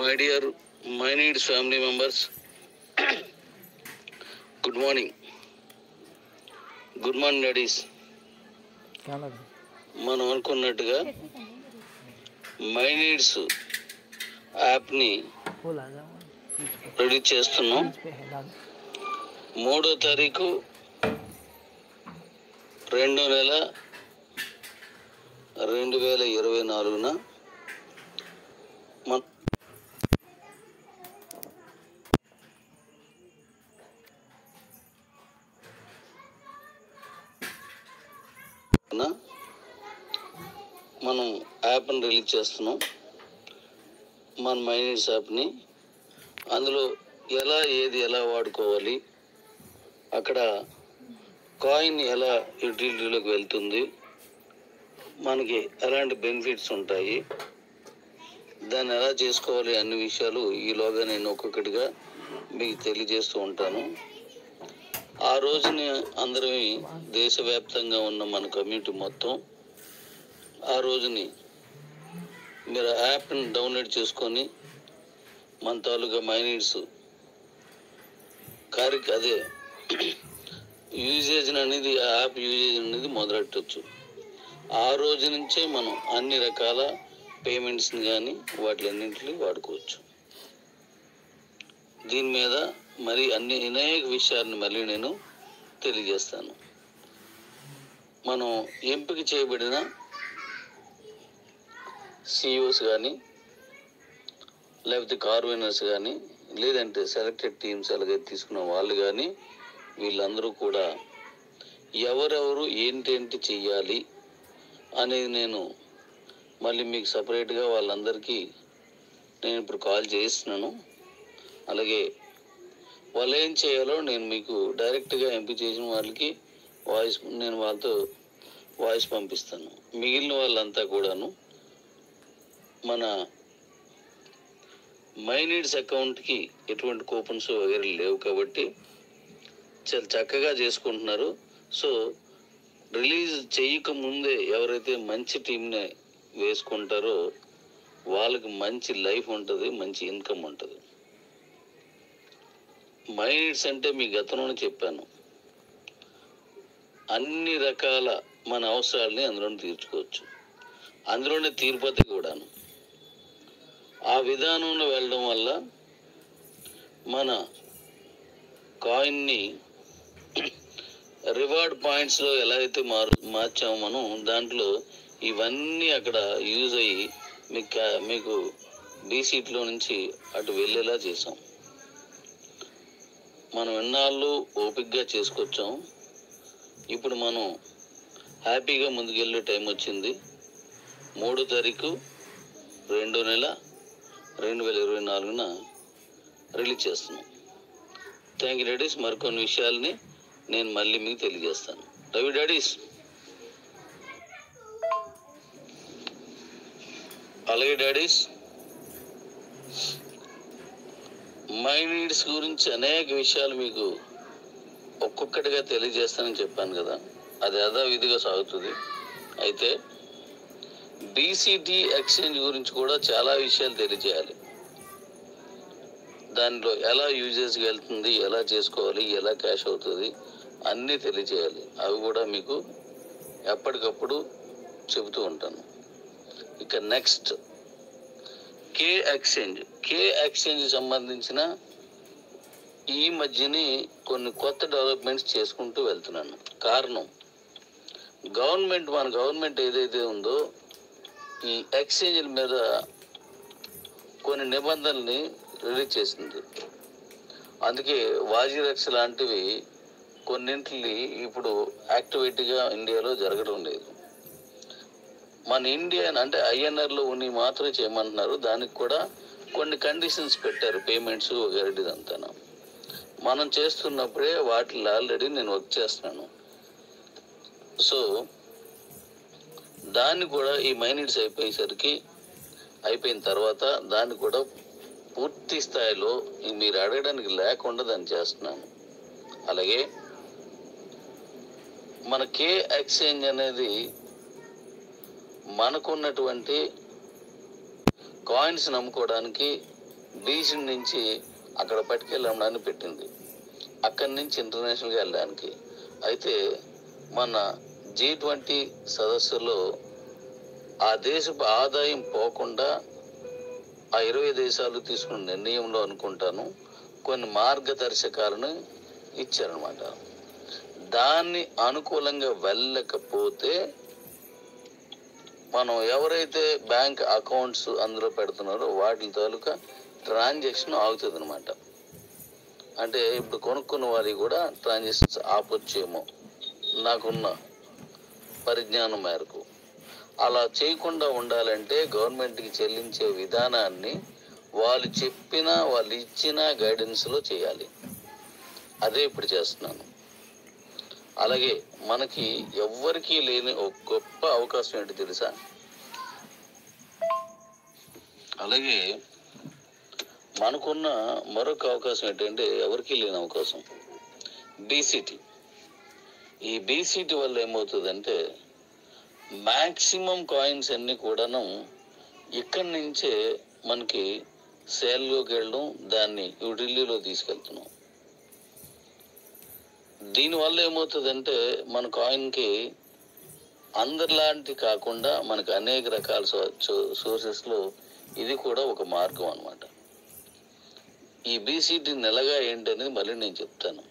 my dear my needs family members good morning good morning daddies మనం అనుకున్నట్టుగా my needs యాప్ని ready చేస్తున్నాం మూడో తారీఖు రెండో నెల రెండు వేల ఇరవై నాలుగున మన నా మనం యాప్ని రిలీజ్ చేస్తున్నాం మన మైనీడ్స్ యాప్ని అందులో ఎలా ఏది ఎలా వాడుకోవాలి అక్కడ కాయిన్ ఎలా యూటిలిటీలోకి వెళ్తుంది మనకి ఎలాంటి బెనిఫిట్స్ ఉంటాయి దాన్ని ఎలా చేసుకోవాలి అన్ని విషయాలు ఈలోగా నేను ఒక్కొక్కటిగా మీకు తెలియజేస్తూ ఉంటాను ఆ రోజున అందరం దేశవ్యాప్తంగా ఉన్న మన కమ్యూనిటీ మొత్తం ఆ రోజుని మీరు యాప్ని డౌన్లోడ్ చేసుకొని మన తాలూకా మైనీడ్స్ కార్య అదే యూజేజ్ అనేది ఆ యాప్ యూజేజ్ అనేది మొదలెట్టచ్చు ఆ రోజు నుంచే మనం అన్ని రకాల పేమెంట్స్ని కానీ వాటిలన్నింటినీ వాడుకోవచ్చు దీని మీద మరి అన్ని అనేక విషయాలను మళ్ళీ నేను తెలియజేస్తాను మనం ఎంపిక చేయబడిన సిఇఓస్ కానీ లేకపోతే కార్ విన్నర్స్ కానీ లేదంటే సెలెక్టెడ్ టీమ్స్ అలాగే తీసుకున్న వాళ్ళు కానీ వీళ్ళందరూ కూడా ఎవరెవరు ఏంటేంటి చెయ్యాలి అనేది నేను మళ్ళీ మీకు సపరేట్గా వాళ్ళందరికీ నేను ఇప్పుడు కాల్ చేస్తున్నాను అలాగే వాళ్ళు ఏం చేయాలో నేను మీకు డైరెక్ట్గా ఎంపిక చేసిన వాళ్ళకి వాయిస్ నేను వాళ్ళతో వాయిస్ పంపిస్తాను మిగిలిన వాళ్ళంతా కూడాను మన మై నీడ్స్ అకౌంట్కి ఎటువంటి కూపన్స్ వగేరే లేవు కాబట్టి చాలా చక్కగా చేసుకుంటున్నారు సో రిలీజ్ చేయక ముందే ఎవరైతే మంచి టీంని వేసుకుంటారో వాళ్ళకి మంచి లైఫ్ ఉంటుంది మంచి ఇన్కమ్ ఉంటుంది మై నీడ్స్ అంటే మీ గతంలోనే చెప్పాను అన్ని రకాల మన అవసరాలని అందులోనే తీర్చుకోవచ్చు అందులోనే తీరిపోతే కూడాను ఆ విధానంలో వెళ్ళడం వల్ల మన కాయిన్ని రివార్డ్ పాయింట్స్లో ఎలా అయితే మారు మార్చామో మనం దాంట్లో ఇవన్నీ అక్కడ యూజ్ అయ్యి మీకు కా- మీకు బీసీట్లో నుంచి అటు వెళ్ళేలా చేసాం మనం ఎన్నాళ్ళు ఓపిక్గా చేసుకొచ్చాం ఇప్పుడు మనం హ్యాపీగా ముందుకెళ్ళే టైం వచ్చింది మూడో తారీఖు రెండో నెల రెండు వేల ఇరవై నాలుగున రిలీజ్ చేస్తున్నాం థ్యాంక్ యూ డాడీస్ మరికొన్ని విషయాల్ని నేను మళ్ళీ మీకు తెలియజేస్తాను రవి డాడీస్ అలాగే డాడీస్ మై నీడ్స్ గురించి అనేక విషయాలు మీకు ఒక్కొక్కటిగా తెలియజేస్తానని చెప్పాను కదా అది యథావిధిగా సాగుతుంది అయితే బీసీటీ ఎక్స్చేంజ్ గురించి కూడా చాలా విషయాలు తెలియజేయాలి దానిలో ఎలా యూజెస్కి వెళ్తుంది ఎలా చేసుకోవాలి ఎలా క్యాష్ అవుతుంది అన్నీ తెలియజేయాలి అవి కూడా మీకు ఎప్పటికప్పుడు చెబుతూ ఉంటాను ఇక next K exchange K exchange సంబంధించిన ఈ మధ్యని కొన్ని కొత్త డెవలప్మెంట్స్ చేసుకుంటూ వెళ్తున్నాను కారణం గవర్నమెంట్ మన గవర్నమెంట్ ఏదైతే ఉందో ఈ ఎక్స్చేంజ్ల మీద కొన్ని నిబంధనల్ని రిలీజ్ చేసింది అందుకే వాజిరక్స్ లాంటివి కొన్నింటిని ఇప్పుడు యాక్టివిటీగా ఇండియాలో జరగడం లేదు మన ఇండియన్ అంటే ఐఎన్ఆర్లో ఉన్ని మాత్రమే చేయమంటున్నారు దానికి కూడా కొన్ని కండిషన్స్ పెట్టారు పేమెంట్స్ ఇదంతా మనం చేస్తున్నప్పుడే వాటిలో ఆల్రెడీ నేను వర్క్ చేస్తున్నాను సో దాన్ని కూడా ఈ మైనిట్స్ అయిపోయేసరికి అయిపోయిన తర్వాత దాన్ని కూడా పూర్తి స్థాయిలో ఇంక మీరు అడగడానికి లేకుండా దాన్ని చేస్తున్నాను అలాగే మన కే ఎక్స్చేంజ్ అనేది మనకున్నటువంటి కాయిన్స్ నమ్ముకోవడానికి బీచ్ నుంచి అక్కడ పట్టుకెళ్ళమని పెట్టింది అక్కడి నుంచి ఇంటర్నేషనల్గా వెళ్ళడానికి అయితే మన జీ ట్వంటీ సదస్సులో ఆ దేశపు ఆదాయం పోకుండా ఆ ఇరవై దేశాలు తీసుకున్న నిర్ణయంలో అనుకుంటాను కొన్ని మార్గదర్శకాలను ఇచ్చారనమాట దాన్ని అనుకూలంగా వెళ్ళకపోతే మనం ఎవరైతే బ్యాంక్ అకౌంట్స్ అందులో పెడుతున్నారో వాటి తాలూకా ట్రాన్సాక్షన్ ఆగుతుంది అనమాట అంటే ఇప్పుడు కొనుక్కున్న వారికి కూడా ట్రాన్సాక్షన్స్ ఆపొచ్చేమో నాకున్న పరిజ్ఞానం మేరకు అలా చేయకుండా ఉండాలంటే గవర్నమెంట్కి చెల్లించే విధానాన్ని వాళ్ళు చెప్పిన వాళ్ళు ఇచ్చిన గైడెన్స్లో చేయాలి అదే ఇప్పుడు చేస్తున్నాను అలాగే మనకి ఎవ్వరికీ లేని ఒక గొప్ప అవకాశం ఏంటి తెలుసా అలాగే మనకున్న మరొక అవకాశం ఏంటంటే ఎవరికీ లేని అవకాశం బీసీటీ ఈ బీసీటీ వల్ల ఏమవుతుందంటే మ్యాక్సిమం కాయిన్స్ అన్ని కూడాను ఇక్కడి నుంచే మనకి సేల్లోకి వెళ్ళడం దాన్ని ఢిల్లీలో తీసుకెళ్తున్నాం దీనివల్ల ఏమవుతుందంటే మన కాయిన్కి అందరిలాంటి కాకుండా మనకు అనేక రకాల సోర్సెస్లో ఇది కూడా ఒక మార్గం అన్నమాట ఈ బీసీటీ నెలగా ఏంటనేది మళ్ళీ నేను చెప్తాను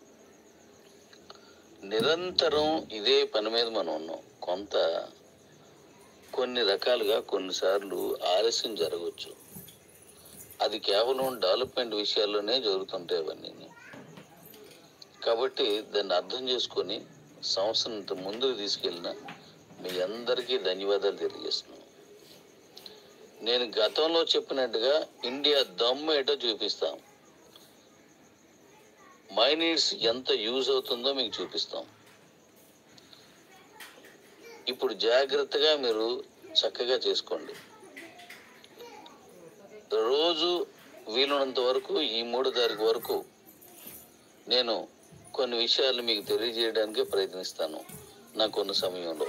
నిరంతరం ఇదే పని మీద మనం ఉన్నాం కొంత కొన్ని రకాలుగా కొన్నిసార్లు ఆలస్యం జరగవచ్చు అది కేవలం డెవలప్మెంట్ విషయాల్లోనే జరుగుతుంటాయి అవన్నీ కాబట్టి దాన్ని అర్థం చేసుకొని సంవత్సరం ఇంత ముందుకు తీసుకెళ్ళిన మీ అందరికీ ధన్యవాదాలు తెలియజేస్తున్నాను నేను గతంలో చెప్పినట్టుగా ఇండియా దమ్ము ఏటో చూపిస్తాం మైనీడ్స్ ఎంత యూజ్ అవుతుందో మీకు చూపిస్తాం ఇప్పుడు జాగ్రత్తగా మీరు చక్కగా చేసుకోండి రోజు వీలున్నంత వరకు ఈ మూడో తారీఖు వరకు నేను కొన్ని విషయాలు మీకు తెలియజేయడానికి ప్రయత్నిస్తాను నాకున్న సమయంలో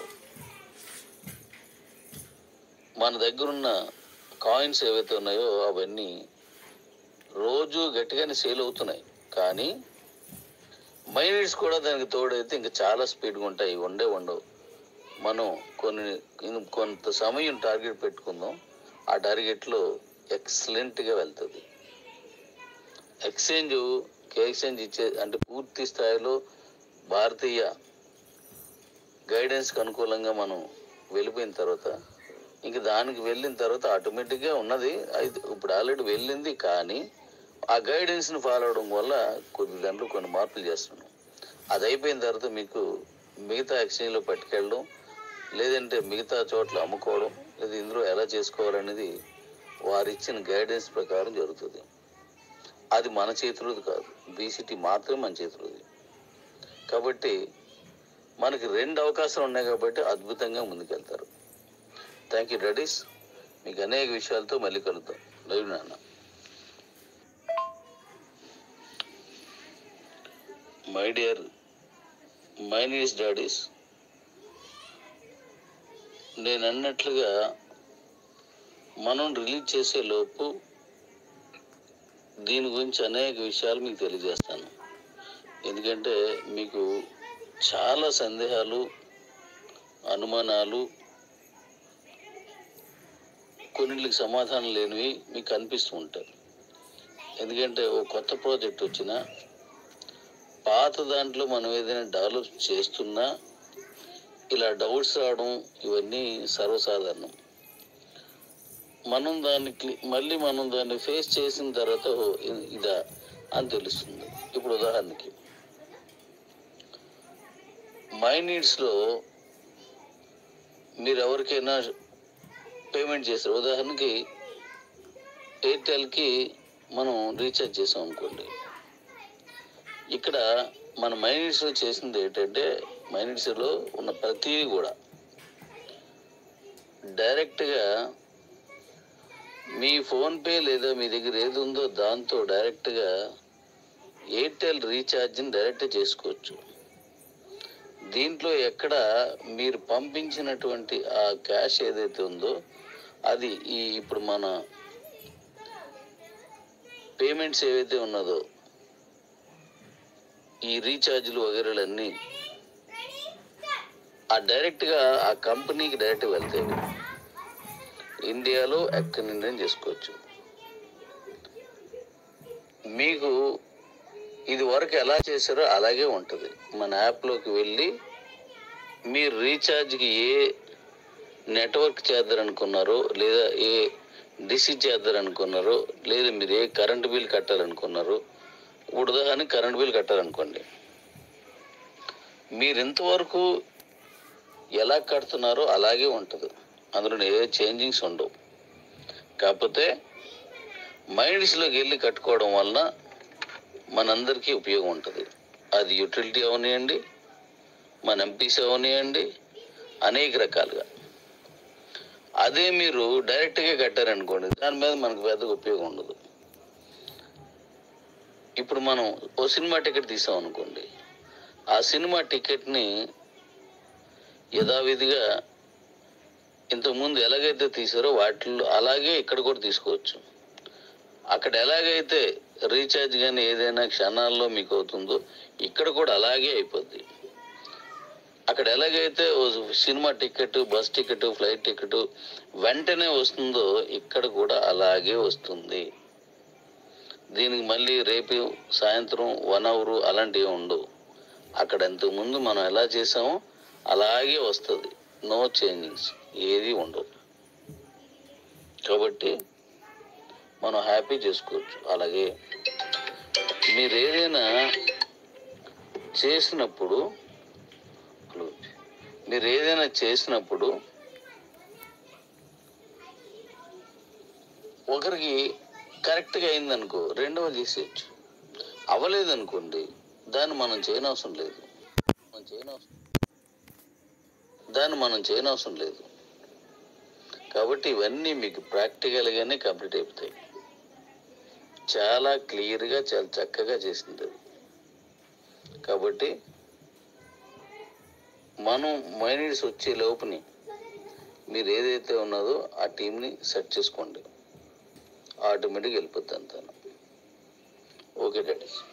మన దగ్గరున్న కాయిన్స్ ఏవైతే ఉన్నాయో అవన్నీ రోజు గట్టిగానే సేల్ అవుతున్నాయి కానీ మైనీడ్స్ కూడా దానికి తోడైతే ఇంకా చాలా స్పీడ్గా ఉంటాయి ఉండే ఉండవు మనం కొన్ని ఇన్- కొంత సమయం టార్గెట్ పెట్టుకుందాం ఆ టార్గెట్లో ఎక్సలెంట్గా వెళ్తుంది ఎక్స్చేంజ్ కే ఎక్స్చేంజ్ ఇచ్చే అంటే పూర్తి స్థాయిలో భారతీయ గైడెన్స్కి అనుకూలంగా మనం వెళ్ళిపోయిన తర్వాత ఇంక దానికి వెళ్ళిన తర్వాత ఆటోమేటిక్గా ఉన్నది అయితే ఇప్పుడు ఆల్రెడీ వెళ్ళింది కానీ ఆ గైడెన్స్ని ఫాలో అవడం వల్ల కొద్ది దాంట్లో కొన్ని మార్పులు చేస్తున్నాం అది అయిపోయిన తర్వాత మీకు మిగతా ఎక్స్చేంజ్లో పట్టుకెళ్ళడం లేదంటే మిగతా చోట్ల అమ్ముకోవడం లేదా ఇందులో ఎలా చేసుకోవాలనేది వారు ఇచ్చిన గైడెన్స్ ప్రకారం జరుగుతుంది అది మన చేతిలోది కాదు బీసీటీ మాత్రమే మన చేతిలోది కాబట్టి మనకి రెండు అవకాశాలు ఉన్నాయి కాబట్టి అద్భుతంగా ముందుకెళ్తారు థ్యాంక్ యూ డాడీస్ మీకు అనేక విషయాలతో మళ్ళీ కలుద్దాం లైవ్ నాన్న మై డియర్ మై నీస్ డాడీస్ నేను అన్నట్లుగా మనం రిలీజ్ చేసే లోపు దీని గురించి అనేక విషయాలు మీకు తెలియజేస్తాను ఎందుకంటే మీకు చాలా సందేహాలు అనుమానాలు కొన్నిటికి సమాధానం లేనివి మీకు కనిపిస్తూ ఉంటాయి ఎందుకంటే ఓ కొత్త ప్రాజెక్ట్ వచ్చినా పాత దాంట్లో మనం ఏదైనా డెవలప్ చేస్తున్నా ఇలా డౌట్స్ రావడం ఇవన్నీ సర్వసాధారణం మనం దాన్ని క్లి- మళ్ళీ మనం దాన్ని ఫేస్ చేసిన తర్వాత ఓ, ఇ- ఇదా అని తెలుస్తుంది ఇప్పుడు ఉదాహరణకి మై నీడ్స్లో మీరు ఎవరికైనా పేమెంట్ చేస్తారు ఉదాహరణకి ఎయిర్టెల్కి మనం రీఛార్జ్ చేసాం అనుకోండి ఇక్కడ మన మైనిట్స్లో చేసింది ఏంటంటే మైనిట్స్లో ఉన్న ప్రతిదీ కూడా డైరెక్ట్గా మీ ఫోన్పే లేదా మీ దగ్గర ఏది ఉందో దాంతో డైరెక్ట్గా ఎయిర్టెల్ రీఛార్జ్ని డైరెక్ట్ చేసుకోవచ్చు దీంట్లో ఎక్కడ మీరు పంపించినటువంటి ఆ క్యాష్ ఏదైతే ఉందో అది ఈ ఇప్పుడు మన పేమెంట్స్ ఏవైతే ఉన్నదో ఈ రీఛార్జ్లు వగేరాలన్నీ ఆ డైరెక్ట్గా ఆ కంపెనీకి డైరెక్ట్ వెళ్తాయి ఇండియాలో ఎక్కడి నుండి చేసుకోవచ్చు మీకు ఇది వరకు ఎలా చేశారో అలాగే ఉంటుంది మన యాప్లోకి వెళ్ళి మీరు రీఛార్జ్కి ఏ నెట్వర్క్ చేద్దారనుకున్నారో లేదా ఏ డిసి చేద్దారనుకున్నారో లేదా మీరు ఏ కరెంట్ బిల్ కట్టాలనుకున్నారో ఇప్పుడు ఉదాహరణకి కరెంట్ బిల్ కట్టాలనుకోండి మీరు ఇంతవరకు ఎలా కడుతున్నారో అలాగే ఉంటుంది అందులో ఏ చేంజింగ్స్ ఉండవు కాకపోతే మైండ్స్లోకి వెళ్ళి కట్టుకోవడం వలన మనందరికీ ఉపయోగం ఉంటుంది అది యూటిలిటీ అవనియండి మన ఎంపీస్ అవనియండి అనేక రకాలుగా అదే మీరు డైరెక్ట్గా కట్టారనుకోండి దాని మీద మనకు పెద్దగా ఉపయోగం ఉండదు ఇప్పుడు మనం ఓ సినిమా టికెట్ తీసాం అనుకోండి ఆ సినిమా టికెట్ని యథావిధిగా ఇంతకుముందు ఎలాగైతే తీసారో వాటిల్లో అలాగే ఇక్కడ కూడా తీసుకోవచ్చు అక్కడ ఎలాగైతే రీఛార్జ్ కానీ ఏదైనా క్షణాల్లో మీకు అవుతుందో ఇక్కడ కూడా అలాగే అయిపోద్ది అక్కడ ఎలాగైతే ఓ cinema ticket bus ticket flight ticket వెంటనే వస్తుందో ఇక్కడ కూడా అలాగే వస్తుంది దీనికి మళ్ళీ రేపు సాయంత్రం వన్ అవర్ అలాంటివి ఉండవు అక్కడ ఇంతకుముందు మనం ఎలా చేసామో అలాగే వస్తుంది నో చేంజింగ్స్ ఏది ఉండవు కాబట్టి మనం హ్యాపీ చేసుకోవచ్చు అలాగే మీరు ఏదైనా చేసినప్పుడు మీరు ఏదైనా చేసినప్పుడు ఒకరికి కరెక్ట్గా అయిందనుకో రెండవ చేసేయచ్చు అవ్వలేదనుకోండి దాన్ని మనం చేయనవసరం లేదు మనం చేయనవసరం దాన్ని మనం చేయనవసరం లేదు కాబట్టి ఇవన్నీ మీకు ప్రాక్టికల్గానే కంప్లీట్ అయిపోతాయి చాలా క్లియర్గా చాలా చక్కగా చేసింది అది కాబట్టి మనం మైనీడ్స్ వచ్చే లోపుని మీరు ఏదైతే ఉన్నదో ఆ టీంని సెట్ చేసుకోండి ఆటోమేటిక్గా వెళ్ళిపోద్ది అంతా ఓకే డాడీస్